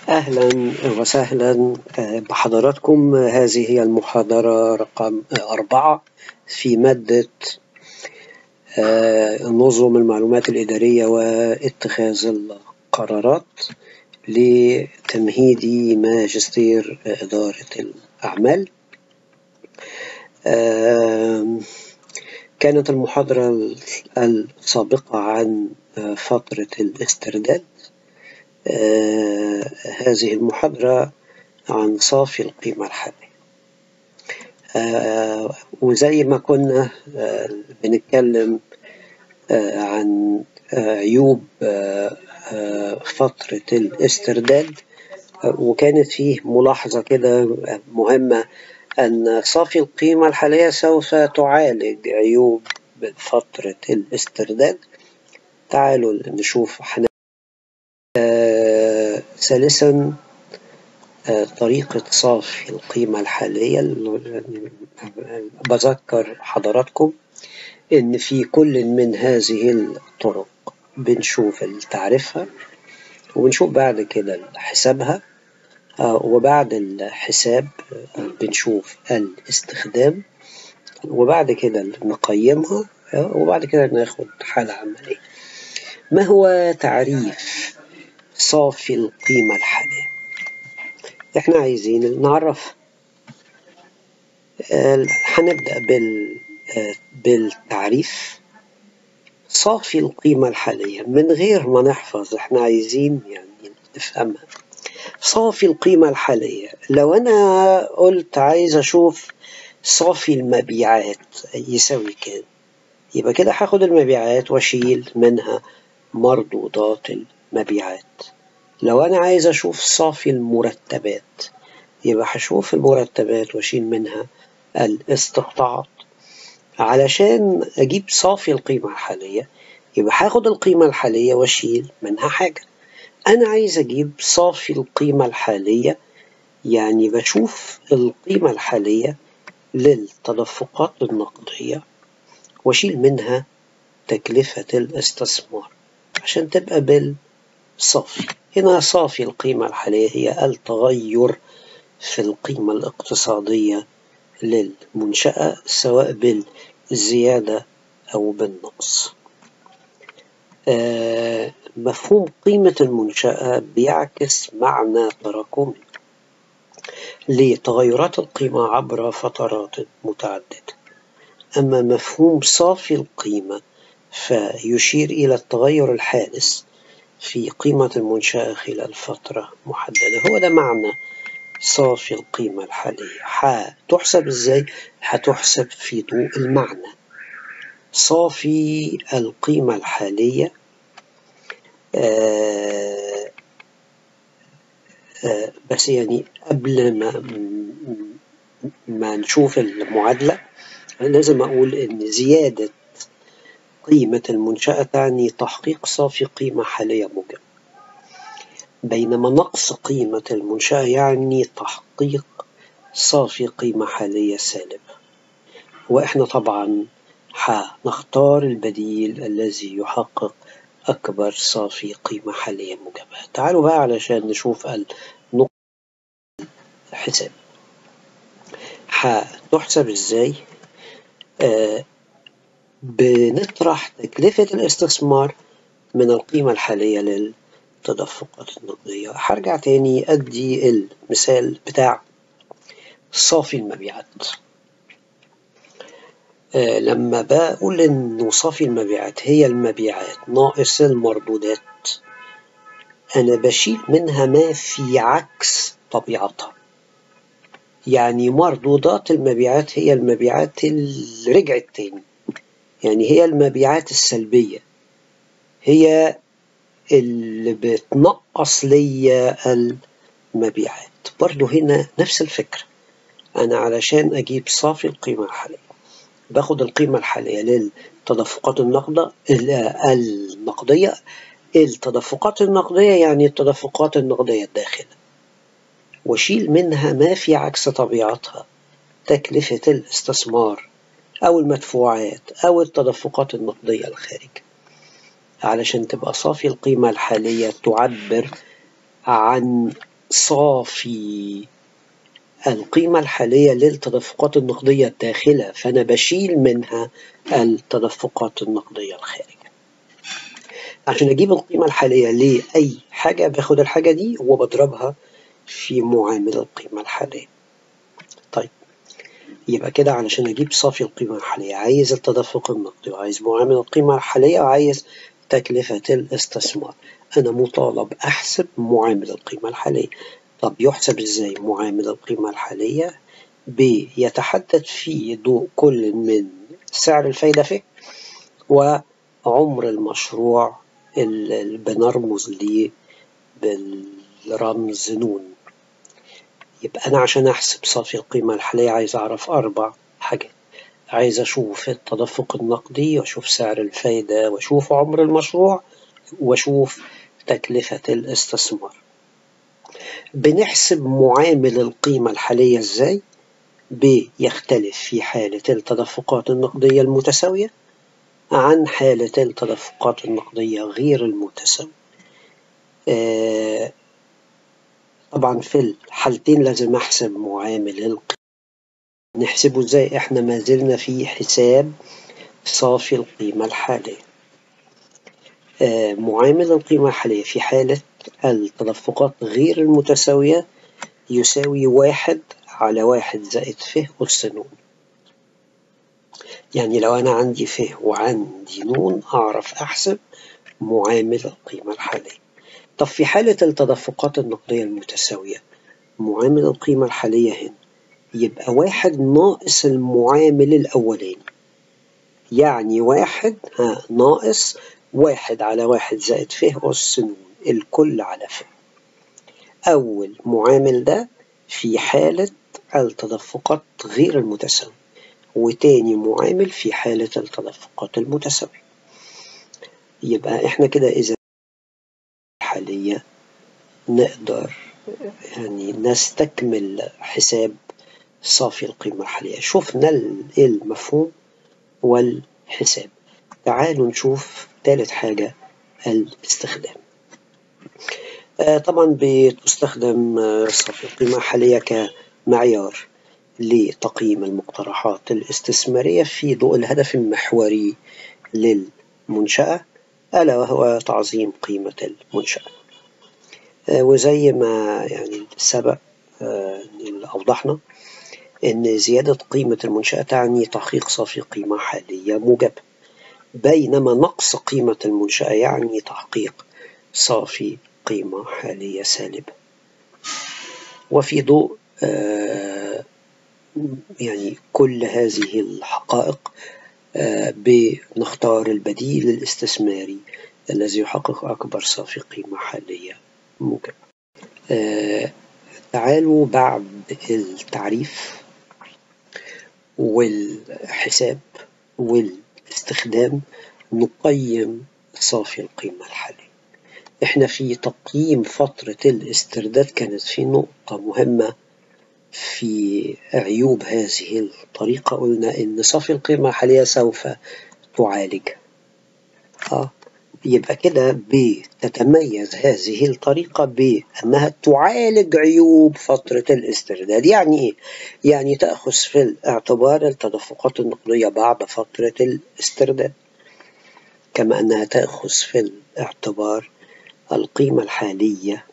أهلا وسهلا بحضراتكم هذه هي المحاضرة رقم أربعة في مادة نظم المعلومات الإدارية واتخاذ القرارات لتمهيد ماجستير إدارة الأعمال كانت المحاضرة السابقة عن فترة الاسترداد آه هذه المحاضرة عن صافي القيمة الحالية آه وزي ما كنا آه بنتكلم عن عيوب فترة الاسترداد وكانت فيه ملاحظة كده مهمة أن صافي القيمة الحالية سوف تعالج عيوب فترة الاسترداد تعالوا نشوف حنا آه ثالثا آه طريقة صافي القيمة الحالية بذكر حضراتكم إن في كل من هذه الطرق بنشوف تعريفها وبنشوف بعد كده حسابها آه وبعد الحساب بنشوف الاستخدام وبعد كده نقيمها وبعد كده ناخد حالة عملية ما هو تعريف صافي القيمة الحالية احنا عايزين نعرف هنبدأ بال بالتعريف صافي القيمة الحالية من غير ما نحفظ احنا عايزين يعني نفهمها صافي القيمة الحالية لو أنا قلت عايز أشوف صافي المبيعات يساوي كام يبقى كده هاخد المبيعات واشيل منها مردودات المبيعات لو أنا عايز أشوف صافي المرتبات يبقى هشوف المرتبات واشيل منها الاستقطاعات علشان أجيب صافي القيمة الحالية يبقى هاخد القيمة الحالية واشيل منها حاجة أنا عايز أجيب صافي القيمة الحالية يعني بشوف القيمة الحالية للتدفقات النقدية واشيل منها تكلفة الاستثمار عشان تبقى بالصافي هنا صافي القيمة الحالية هي التغير في القيمة الاقتصادية للمنشأة سواء بالزيادة أو بالنقص آه مفهوم قيمة المنشأة بيعكس معنى تراكمي لتغيرات القيمة عبر فترات متعددة أما مفهوم صافي القيمة فيشير إلى التغير الحادث في قيمة المنشأة خلال فترة محددة هو ده معنى صافي القيمة الحالية هتحسب إزاي؟ هتحسب في ضوء المعنى صافي القيمة الحالية آآ آآ بس يعني قبل ما ما نشوف المعادلة لازم أقول إن زيادة قيمة المنشأة تعني تحقيق صافي قيمة حالية موجبة بينما نقص قيمة المنشأة يعني تحقيق صافي قيمة حالية سالبة وإحنا طبعا هنختار البديل الذي يحقق أكبر صافي قيمة حالية موجبة تعالوا بقى علشان نشوف النقطة الحساب هتحسب ازاي آه بنطرح تكلفة الاستثمار من القيمة الحالية للتدفقات النقدية هرجع تاني أدي المثال بتاع صافي المبيعات آه لما بقول إنه صافي المبيعات هي المبيعات ناقص المردودات أنا بشيل منها ما في عكس طبيعتها يعني مردودات المبيعات هي المبيعات اللي رجعت تاني يعني هي المبيعات السلبية هي اللي بتنقص ليا المبيعات برضو هنا نفس الفكرة أنا علشان أجيب صافي القيمة الحالية باخد القيمة الحالية للتدفقات النقدة النقدية التدفقات النقدية يعني التدفقات النقدية الداخلة وشيل منها ما في عكس طبيعتها تكلفة الاستثمار أو المدفوعات أو التدفقات النقدية الخارجة علشان تبقى صافي القيمة الحالية تعبر عن صافي القيمة الحالية للتدفقات النقدية الداخلة فأنا بشيل منها التدفقات النقدية الخارجة عشان أجيب القيمة الحالية لأي حاجة باخد الحاجة دي وبضربها في معامل القيمة الحالية طيب يبقى كده علشان أجيب صافي القيمة الحالية عايز التدفق النقدي وعايز معامل القيمة الحالية وعايز تكلفة الاستثمار أنا مطالب أحسب معامل القيمة الحالية طب يحسب إزاي معامل القيمة الحالية بيتحدد في ضوء كل من سعر الفايدة فيه وعمر المشروع اللي بنرمز ليه بالرمز نون يبقى أنا عشان أحسب صافي القيمة الحالية عايز أعرف أربع حاجات عايز أشوف التدفق النقدي وأشوف سعر الفايدة وأشوف عمر المشروع وأشوف تكلفة الاستثمار بنحسب معامل القيمة الحالية إزاي؟ بيختلف في حالة التدفقات النقدية المتساوية عن حالة التدفقات النقدية غير المتساوية آه طبعا في الحالتين لازم أحسب معامل القيمة نحسبه إزاي إحنا ما زلنا في حساب صافي القيمة الحالية آه معامل القيمة الحالية في حالة التدفقات غير المتساوية يساوي واحد على واحد زائد ف أس نون يعني لو أنا عندي ف وعندي نون أعرف أحسب معامل القيمة الحالية طب في حالة التدفقات النقدية المتساوية معامل القيمة الحالية هنا يبقى واحد ناقص المعامل الأولاني يعني واحد ها ناقص واحد على واحد زائد ف أس نون الكل على ف أول معامل ده في حالة التدفقات غير المتساوية وتاني معامل في حالة التدفقات المتساوية يبقى احنا كده إذا حالية نقدر يعني نستكمل حساب صافي القيمة الحالية شفنا المفهوم والحساب تعالوا نشوف ثالث حاجة الاستخدام طبعا بتستخدم صافي القيمة الحالية كمعيار لتقييم المقترحات الاستثمارية في ضوء الهدف المحوري للمنشأة ألا وهو تعظيم قيمة المنشأة وزي ما يعني سبق أوضحنا أن زيادة قيمة المنشأة تعني تحقيق صافي قيمة حالية موجبة بينما نقص قيمة المنشأة يعني تحقيق صافي قيمة حالية سالبة وفي ضوء يعني كل هذه الحقائق بنختار البديل الاستثماري الذي يحقق أكبر صافي قيمة حالية موجبة تعالوا بعد التعريف والحساب والاستخدام نقيم صافي القيمة الحالية احنا في تقييم فترة الاسترداد كانت في نقطة مهمة في عيوب هذه الطريقة قلنا إن صافي القيمة الحالية سوف تعالج آه يبقى كده بتتميز هذه الطريقة بأنها تعالج عيوب فترة الاسترداد يعني إيه؟ يعني تأخذ في الاعتبار التدفقات النقدية بعد فترة الاسترداد كما أنها تأخذ في الاعتبار القيمة الحالية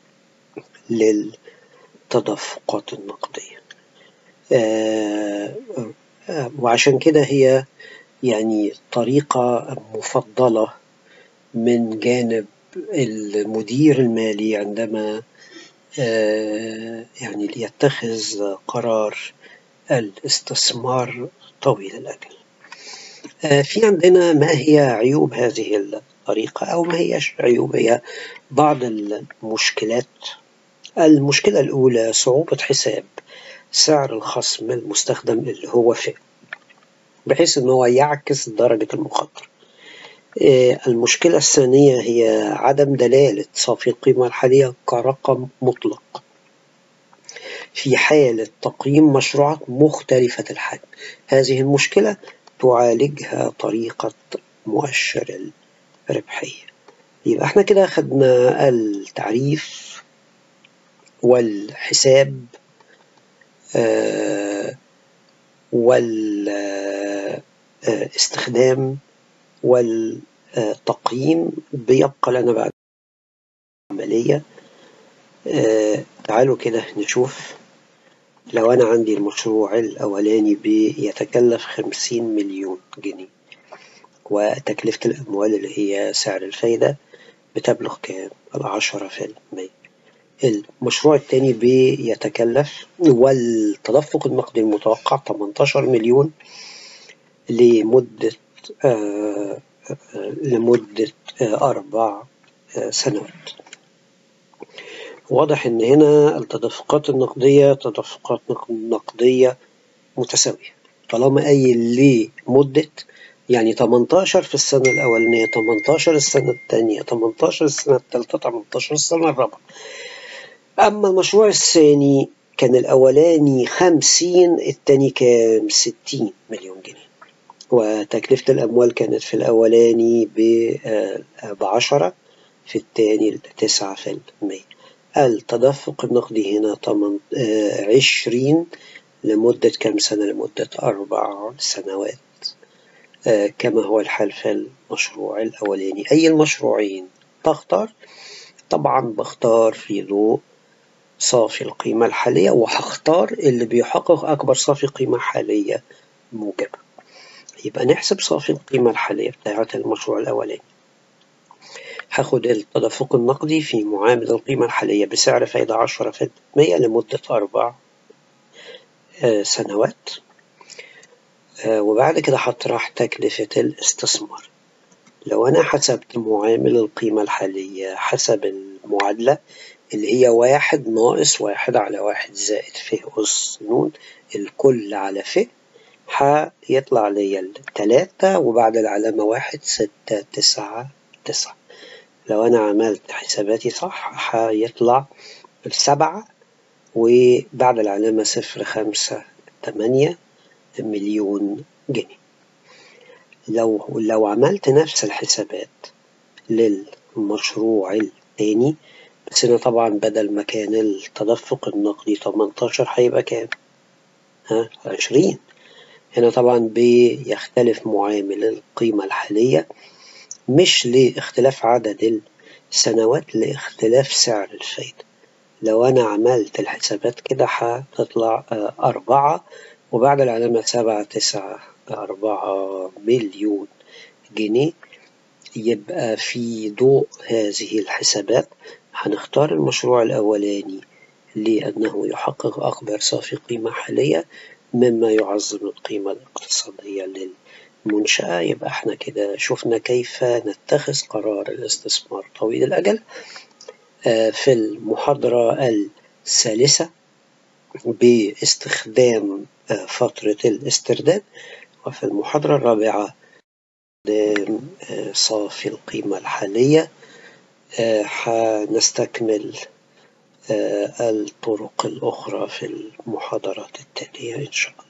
للتدفقات النقدية آه آه وعشان كده هي يعني طريقة مفضلة من جانب المدير المالي عندما آه يعني ليتخذ قرار الاستثمار طويل الأجل في عندنا ما هي عيوب هذه الطريقة أو ما هي عيوب هي بعض المشكلات المشكلة الأولى صعوبة حساب سعر الخصم المستخدم اللي هو فيه بحيث أنه هو يعكس درجة المخاطرة المشكلة الثانية هي عدم دلالة صافي القيمة الحالية كرقم مطلق في حالة تقييم مشروعات مختلفة الحجم هذه المشكلة تعالجها طريقة مؤشر الربحية يبقى احنا كده خدنا التعريف والحساب والاستخدام والتقييم بيبقى لنا بعد عملية تعالوا كده نشوف لو أنا عندي المشروع الأولاني بيتكلف خمسين مليون جنيه وتكلفة الأموال اللي هي سعر الفايدة بتبلغ كام؟ العشرة في المية المشروع الثاني بيتكلف والتدفق النقدي المتوقع 18 مليون لمدة آه لمدة آه أربع آه سنوات واضح ان هنا التدفقات النقدية تدفقات نقدية متساوية طالما قايل لمدة يعني 18 في السنة الأولانية 18 السنة الثانية 18 السنة الثالثة 18 السنة الرابعة أما المشروع الثاني كان الأولاني 50 الثاني كان 60 مليون جنيه وتكلفة الأموال كانت في الأولاني بعشرة في الثاني تسعة في المية التدفق النقدي هنا عشرين لمدة كم سنة لمدة أربع سنوات كما هو الحال في المشروع الأولاني أي المشروعين تختار طبعا بختار في ضوء صافي القيمة الحالية وهختار اللي بيحقق أكبر صافي قيمة حالية موجبة يبقى نحسب صافي القيمة الحالية بتاعة المشروع الأولاني هاخد التدفق النقدي في معامل القيمة الحالية بسعر فايدة عشرة في المية لمدة أربع سنوات وبعد كده هطرح تكلفة الاستثمار لو أنا حسبت معامل القيمة الحالية حسب المعادلة اللي هي واحد ناقص واحد على واحد زائد ف أس نون الكل على ف هيطلع لي التلاتة وبعد العلامة واحد ستة تسعة تسعة لو أنا عملت حساباتي صح هيطلع السبعة وبعد العلامة صفر خمسة تمانية مليون جنيه لو لو عملت نفس الحسابات للمشروع الثاني بس هنا طبعا بدل ما كان التدفق النقدي 18 هيبقى كام؟ ها 20 هنا طبعا بيختلف معامل القيمة الحالية مش لاختلاف عدد السنوات لاختلاف سعر الفايدة لو أنا عملت الحسابات كده هتطلع أربعة وبعد العلامة سبعة تسعة أربعة مليون جنيه يبقى في ضوء هذه الحسابات هنختار المشروع الأولاني لأنه يحقق أكبر صافي قيمة حالية مما يعظم القيمة الاقتصادية للمنشأة يبقى احنا كده شفنا كيف نتخذ قرار الاستثمار طويل الأجل في المحاضرة الثالثة باستخدام فترة الاسترداد وفي المحاضرة الرابعة صافي القيمة الحالية حنستكمل الطرق الأخرى في المحاضرات التالية إن شاء الله